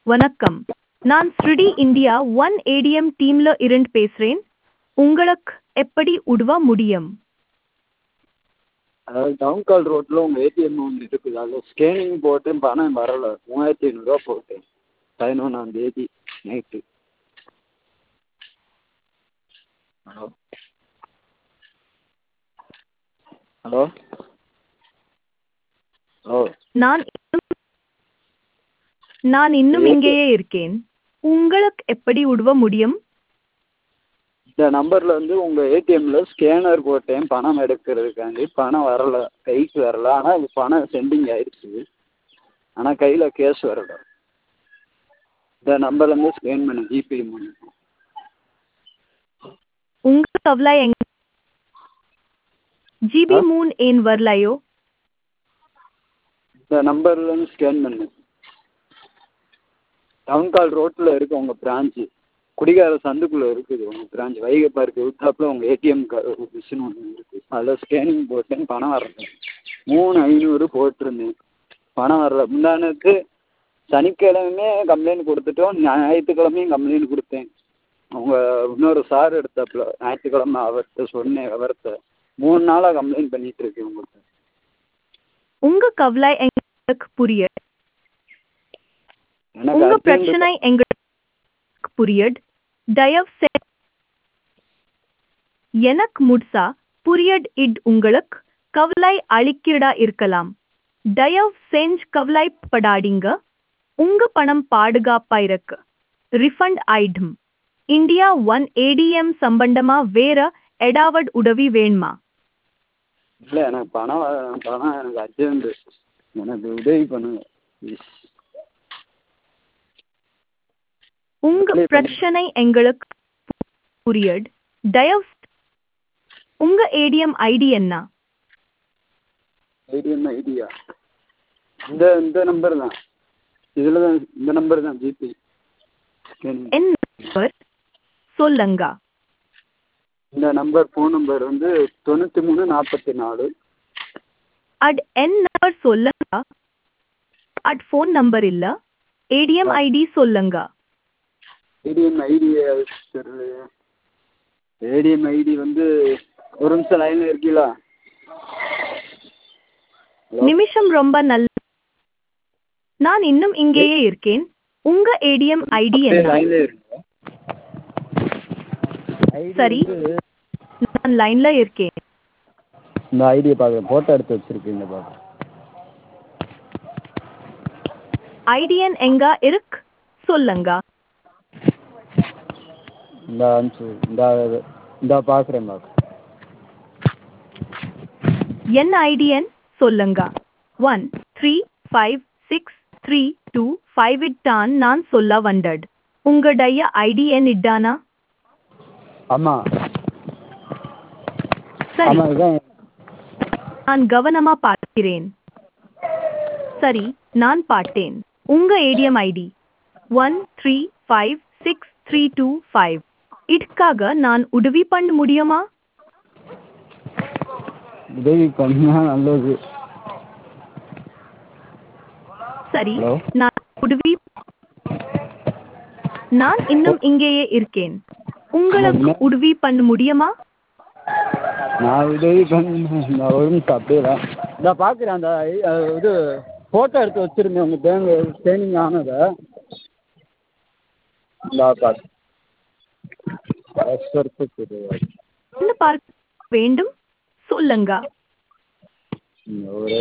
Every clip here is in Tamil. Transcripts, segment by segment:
வணக்கம் நான் ஸ்ருடி இந்தியா ஒன் ஏடிஎம் டீம்ல இருந்து பேசுறேன் உங்களுக்கு எப்படி உதவ முடியும் அதாவது டவுன் கால் ரோட்டில் உங்கள் ஏடிஎம் ஒன்று இருக்குது அதில் ஸ்கேனிங் போட்டேன் பணம் வரலை மூவாயிரத்தி ஐநூறுரூவா போட்டேன் பதினொன்றாந்தேதி நைட்டு ஹலோ ஹலோ ஹலோ நான் இன்னும் நான் இன்னும் இங்கேயே இருக்கேன் உங்களுக்கு எப்படி உதவ முடியும் இந்த நம்பரில் வந்து உங்கள் ஏடிஎம்மில் ஸ்கேனர் போட்டேன் பணம் எடுக்கிறதுக்காண்டி பணம் வரலை கைக்கு வரல ஆனால் அது பணம் சென்டிங் ஆயிடுச்சு ஆனால் கையில் கேஷ் வரலை இந்த நம்பர்லேருந்து ஸ்கேன் பண்ணி ஜிபே பண்ணி உங்க கவலை எங்க ஜிபி ஆ? மூன் ஏன் வரலையோ இந்த நம்பர்லேருந்து ஸ்கேன் பண்ணு டவுன் கால் ரோட்டில் இருக்கு உங்கள் பிரான்ச்சு குடிகார சந்துக்குள்ளே இருக்குது உங்கள் பிரான்ச் வைகை பார்க்கு விட்டாப்புல உங்கள் ஏடிஎம் மிஷின் ஒன்று இருக்குது அதில் ஸ்கேனிங் போட்டேன் பணம் வரல மூணு ஐநூறு போட்டிருந்தேன் பணம் வரல முந்தானத்து சனிக்கிழமையுமே கம்ப்ளைண்ட் கொடுத்துட்டோம் ஞாயிற்றுக்கிழமையும் கம்ப்ளைண்ட் கொடுத்தேன் அவங்க இன்னொரு சார் எடுத்தாப்புல ஞாயிற்றுக்கிழமை அவர்கிட்ட சொன்னேன் அவர்கிட்ட மூணு நாளாக கம்ப்ளைண்ட் பண்ணிட்டு இருக்கேன் உங்களுக்கு உங்க கவலை எங்களுக்கு புரியுது எனக்கு உங்க urgent பிரச்சனை எங்களுக்கு புரியுது தயவு செஞ்சு எனக்கு முழுசா புரியுது இட் உங்களுக்கு கவலை அளிக்கிறதா இருக்கலாம் தயவு செஞ்சு கவலைப்படாதீங்க உங்க பணம் பாதுகாப்பா இருக்கு ரிஃபண்ட் ஆயிடும் இந்தியா ஒன் ஏடிஎம் சம்பந்தமா வேற ஏதாவது உதவி வேணுமா இல்லை எனக்கு பணம் வ- பணம் எனக்கு அர்ஜென்ட்டு எனக்கு உதவி பண்ணுங்க ப்ளீஸ் உங்க Apply பண்ணு. பிரச்சனை எங்களுக்கு புரியுது தயவு செ- உங்க ஏடிஎம் ஐடி என்ன ஏடிஎம் ஐடியா இந்த இந்த நம்பர் தான் இதில் தான் இந்த நம்பர் தான் ஜிபே என் நம்பர் சொல்லுங்க இந்த நம்பர் ஃபோன் நம்பர் வந்து தொண்ணூற்றி மூணு நாற்பத்தி நாலு அட் என் நம்பர் சொல்லுங்க அட் ஃபோன் நம்பர் இல்ல ஏடிஎம் ஐடி சொல்லுங்க ஏடிஎம் ஐடி ஏடிஎம் ஐடி வந்து ஒரு நிமிஷம் லைனில் இருக்கீங்களா Hello? நிமிஷம் ரொம்ப நல்ல நான் இன்னும் இங்கேயே இருக்கேன் உங்க ஏடிஎம் ஐடி என்ன லைனில் இருங்க சரி. நான் லைன்ல இருக்கேன் இந்த ஐடியை பார்க்குறேன் ஃபோட்டோ எடுத்து வச்சுருக்கீங்க பார்க்குறேன் ஐடிஎன் எங்க இருக்கு சொல்லுங்க இந்த அனுப்பிச்சு இந்த இந்த பார்க்குறேன் பார்க்குறேன் என் ஐடிஎன் சொல்லுங்க one three five six three two five இட்டான் நான் சொல்ல வந்தது உங்களுடைய ஐடிஎன் இட்டானா ஆமாம் சரி ஆமாம் இதுதான் நான் கவனமா பார்க்கிறேன் சரி நான் பார்த்தேன் உங்க ATM ID one three five six three two five இதுக்காக நான் உதவி பண்ண முடியுமா உதவி பண்ணா நல்லது சரி Hello? நான் உதவி நான் இன்னும் இங்கேயே இருக்கேன் உங்களுக்கு என்ன? உதவி பண்ண முடியுமா நான் உதவி பண்ண நான் ஒரு நிமிஷம் அப்படியே தான் இந்த பார்க்குறேன் அந்த ஐ- அது இது ஃபோட்டோ எடுத்து வச்சுருந்தேன் உங்கள் பேங்க் ஸ்கேனிங் ஆனதை இந்த பார்த்து வருஷத்துக்கு என்ன பார்க்க வேண்டும் சொல்லுங்க ஒரு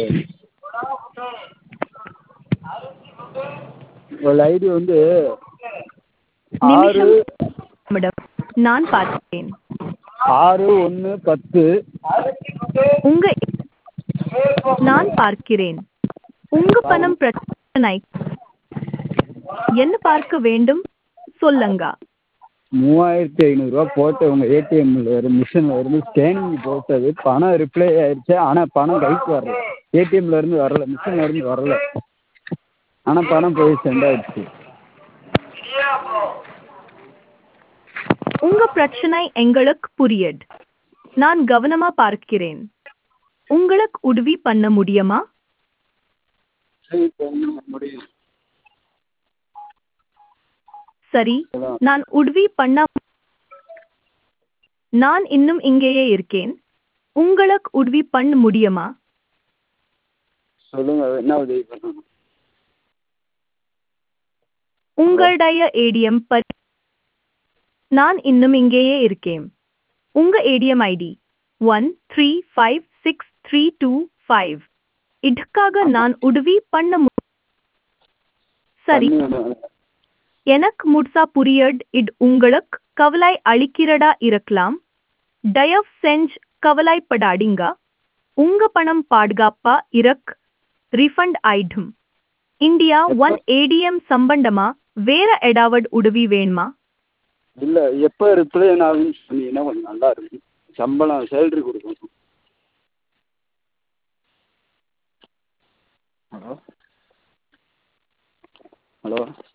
ஒரு ஐடி வந்து ஆறு நிமிஷம் மேடம் நான் பார்த்தேன் ஆறு ஒன்று பத்து உங்க நான் பார்க்கிறேன் உங்க பணம் பிரச்சனை என்ன பார்க்க வேண்டும் சொல்லுங்க மூவாயிரத்தி ஐநூறுரூவா போட்டு உங்கள் ஏடிஎம்மில் இருந்து மிஷினில் இருந்து ஸ்கேனிங் போட்டது பணம் ரிப்ளை ஆயிடுச்சு ஆனால் பணம் கைக்கு வரல ஏடிஎம்ல இருந்து வரல மிஷினில் இருந்து வரல ஆனால் பணம் போய் சென்ட் ஆயிடுச்சு உங்க பிரச்சனை எங்களுக்கு புரியுது நான் கவனமா பார்க்கிறேன் உங்களுக்கு உதவி பண்ண முடியுமா சரி பண்ண முடியும் சரி அதான் நான் உதவி பண்ண நான் இன்னும் இங்கேயே இருக்கேன் உங்களுக்கு உதவி பண்ண முடியுமா சொல்லுங்க என்ன உதவி பண்ணணும் உங்களுடைய ஏடிஎம் பரி நான் இன்னும் இங்கேயே இருக்கேன் உங்க ATM ID one three five six three two five இதுக்காக நான் உதவி பண்ண மு- சரி பண்ணுங்க எனக்கு முட்சா புரியட் இது உங்களுக்கு கவலை அளிக்கிறதா இருக்கலாம் தயவு செஞ்சு கவலைப்படாதீங்க உங்க பணம் பாதுகாப்பா இருக் ரிஃபண்ட் ஆயிடும் இந்தியா ஒன் ஏடிஎம் சம்பந்தமா வேற ஏதாவது உதவி வேணுமா இல்லை எப்போ ரிப்ளை ஆகுன்னு சொன்னீங்கன்னா கொஞ்சம் நல்லா இருக்கும் சம்பளம் சேலரி கொடுக்கணும் ஹலோ ஹலோ